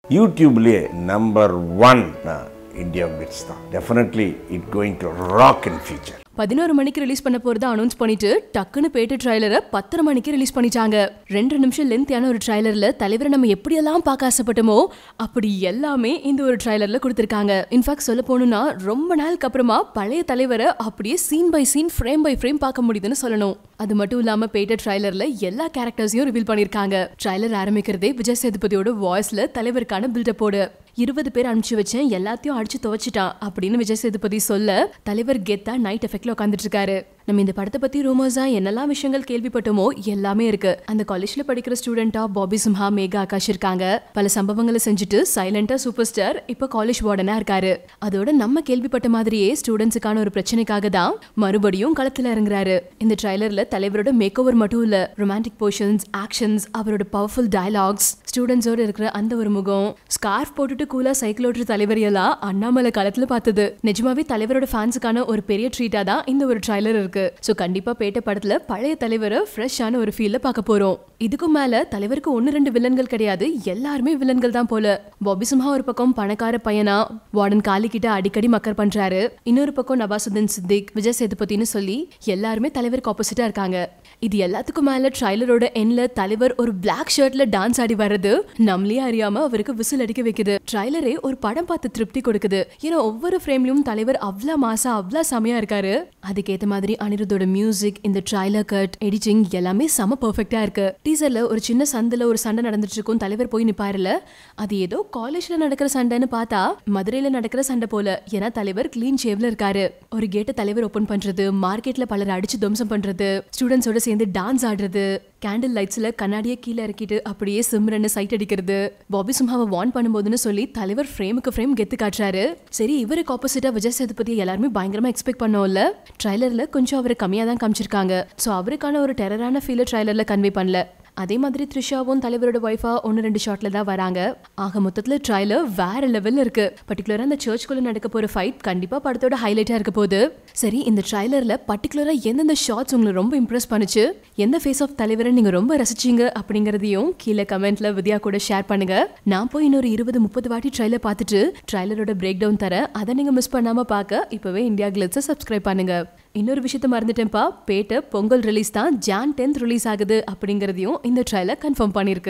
யூடியூப்லேயே number one India bits தான் definitely it going to rock in future பதினோரு மணிக்கு release பண்ண போறதா அனௌன்ஸ் பண்ணிட்டு டக்குன்னு பேட்டு ட்ரைலரை பத்தரை மணிக்கு ரிலீஸ் பண்ணிட்டாங்க ரெண்டு நிமிஷம் லென்த்தியான ஒரு ட்ரைலர்ல தலைவரை நம்ம எப்படியெல்லாம் பார்க்க ஆசைப்பட்டோமோ அப்படி எல்லாமே இந்த ஒரு ட்ரைலர்ல கொடுத்துருக்காங்க இன்ஃபேக்ட் சொல்ல போகணும்னா ரொம்ப நாளுக்கு அப்புறமா பழைய தலைவரை அப்படியே scene by scene frame by frame பார்க்க முடியுதுன்னு சொல்லணும் அது மட்டும் இல்லாம பேட்ட ட்ரைலர்ல எல்லா கேரக்டர்ஸையும் ரிவீல் பண்ணிருக்காங்க ட்ரைலர் ஆரம்பிக்கிறதே விஜய் சேதுபதியோட வாய்ஸ்ல தலைவருக்கான பில்டப்போடு இருபது பேர் அனுப்பிச்சு வச்சேன் எல்லாத்தையும் அடிச்சு துவச்சிட்டான் அப்படின்னு விஜய் சேதுபதி சொல்ல தலைவர் கெத்தா நைட் எஃபெக்ட்ல உட்காந்துட்டு இருக்காரு நம்ம இந்த படத்தை பத்தி ரூமர்ஸா என்னெல்லாம் விஷயங்கள் கேள்விப்பட்டோமோ எல்லாமே இருக்கு அந்த காலேஜ்ல படிக்கிற ஸ்டூடெண்டா பாபி சிம்ஹா மேகா ஆகாஷ் இருக்காங்க பல சம்பவங்களை செஞ்சுட்டு சைலண்டா சூப்பர் ஸ்டார் இப்ப காலேஜ் வார்டனா இருக்காரு அதோட நம்ம கேள்விப்பட்ட மாதிரியே ஸ்டூடெண்ட்ஸுக்கான ஒரு பிரச்சனைக்காக தான் மறுபடியும் களத்துல இறங்குறாரு இந்த ட்ரைலர்ல தலைவரோட மேக் ஓவர் மட்டும் இல்ல ரொமான்டிக் போர்ஷன்ஸ் ஆக்ஷன்ஸ் அவரோட பவர்ஃபுல் டயலாக்ஸ் ஸ்டூடெண்ட்ஸோட இருக்கிற அந்த ஒரு முகம் ஸ்கார்ஃப் போட்டுட்டு கூலா சைக்கிள் ஓட்டுற தலைவர் எல்லாம் அண்ணாமலை காலத்துல பார்த்தது நிஜமாவே தலைவரோட ஃபேன்ஸுக்கான ஒரு பெரிய ட்ரீட்டா தான் இந்த ஒரு ட்ரைலர் இருக்கு சோ கண்டிப்பா பேட்ட படத்துல பழைய தலைவரை ஃப்ரெஷ்ஷான ஒரு ஃபீல்ல பார்க்க போறோம் இதுக்கும் மேல தலைவருக்கு ஒன்னு ரெண்டு வில்லன்கள் கிடையாது எல்லாருமே வில்லன்கள் தான் போல பாபி சிம்ஹா ஒரு பக்கம் பணக்கார பையனா வார்டன் காலி கிட்ட அடிக்கடி மக்கர் பண்றாரு இன்னொரு பக்கம் நவாசுதீன் சித்திக் விஜய் சேதுபதினு சொல்லி எல்லாருமே தலைவருக்கு ஆப்போசிட்டா இருக்காங்க இது எல்லாத்துக்கும் மேல ட்ரைலரோட எண்ட்ல தலைவர் ஒரு பிளாக் ஷர்ட்ல டான்ஸ் ஆடி வர்றது நம்மளே அறியாம அவருக்கு விசில் அடிக்க வைக்குது ட்ரைலரே ஒரு படம் பார்த்து திருப்தி கொடுக்குது ஏன்னா ஒவ்வொரு ஃப்ரேம்லயும் தலைவர் அவ்வளோ மாசா அவ்வளோ செமையா இருக்காரு அதுக்கேத்த மாதிரி அனிருத்தோட மியூசிக் இந்த ட்ரைலர் கட் எடிட்டிங் எல்லாமே செம பெர்ஃபெக்ட்டா இருக்கு டீசர்ல ஒரு சின்ன சந்தில ஒரு சண்டை நடந்துட்டு இருக்கும் தலைவர் போய் நிப்பாருல அது ஏதோ காலேஜ்ல நடக்கிற சண்டைன்னு பார்த்தா மதுரையில நடக்கிற சண்டை போல ஏன்னா தலைவர் கிளீன் ஷேவ்ல இருக்காரு ஒரு கேட்டை தலைவர் ஓபன் பண்றது மார்க்கெட்ல பலர் அடிச்சு துவம்சம் பண்றது ஸ்டூடெண்ட்ஸோட சேர்ந்து டான்ஸ் ஆடுறது கேண்டில் லைட்ஸ்ல கண்ணாடியை கீழே இறக்கிட்டு அப்படியே சிம்ரன்னு சைட் அடிக்கிறது பாபி சிம்ஹாவை வார்ன் பண்ணும்போதுன்னு சொல்லி தலைவர் ஃப்ரேமுக்கு ஃப்ரேம் கெத்து காட்டுறாரு சரி இவருக்கு ஆப்போசிட்டா விஜய் சேதுபதி எல்லாருமே பயங்கரமா எக்ஸ்பெக்ட் பண்ணோம்ல ட்ரைலர்ல கொஞ்சம் அவர் கம்மியா தான் காமிச்சிருக்காங்க ஸோ அவருக்கான ஒரு டெரரான ஃபீலை ட்ரைலர்ல கன்வே பண்ணல அதே மாதிரி த்ரிஷாவும் தலைவரோட ஒய்ஃபா ஒன்று ரெண்டு ஷாட்ல தான் வராங்க ஆக மொத்தத்தில் ட்ரைலர் வேற லெவல்ல இருக்கு பர்டிகுலரா அந்த சர்ச்குள்ள நடக்க போற ஃபைட் கண்டிப்பா படத்தோட ஹைலைட்டா இருக்க போகுது சரி இந்த ட்ரைலர்ல பர்டிகுலரா எந்தெந்த ஷாட்ஸ் உங்களை ரொம்ப இம்ப்ரெஸ் பண்ணுச்சு எந்த ஃபேஸ் ஆஃப் தலைவரை நீங்க ரொம்ப ரசிச்சீங்க அப்படிங்கறதையும் கீழே கமெண்ட்ல வித்யா கூட ஷேர் பண்ணுங்க நான் போய் இன்னொரு இருபது முப்பது வாட்டி ட்ரைலர் பார்த்துட்டு ட்ரைலரோட பிரேக் டவுன் தரேன் அதை நீங்க மிஸ் பண்ணாம பார்க்க இப்பவே இந்தியா கிளிட்ஸை சப்ஸ்கிரைப் பண்ணுங்க இன்னொரு விஷயத்த மறந்துட்டேன்ப்பா பேட்ட பொங்கல் ரிலீஸ் தான் ஜான் டென்த் ரிலீஸ் ஆகுது அப்படிங்கறதையும் இந்த ட்ரைலர் கன்ஃபார்ம் பண்ணிருக்கு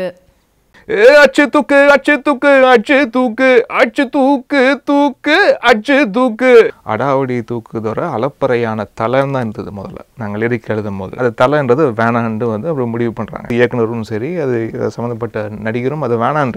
ஏ அச்சு தூக்கு அச்சு தூக்கு அச்சு தூக்கு அச்சு தூக்கு தூக்கு அச்சு தூக்கு அடாவடி தூக்குதோட அலப்பறையான தலைன்னு தான் இருந்தது முதல்ல நாங்கள் லிரிக் எழுதும் போது அது தலைன்றது வேணான்ட்டு வந்து அப்படி முடிவு பண்ணுறாங்க இயக்குனரும் சரி அது சம்மந்தப்பட்ட நடிகரும் அது வேணான்ற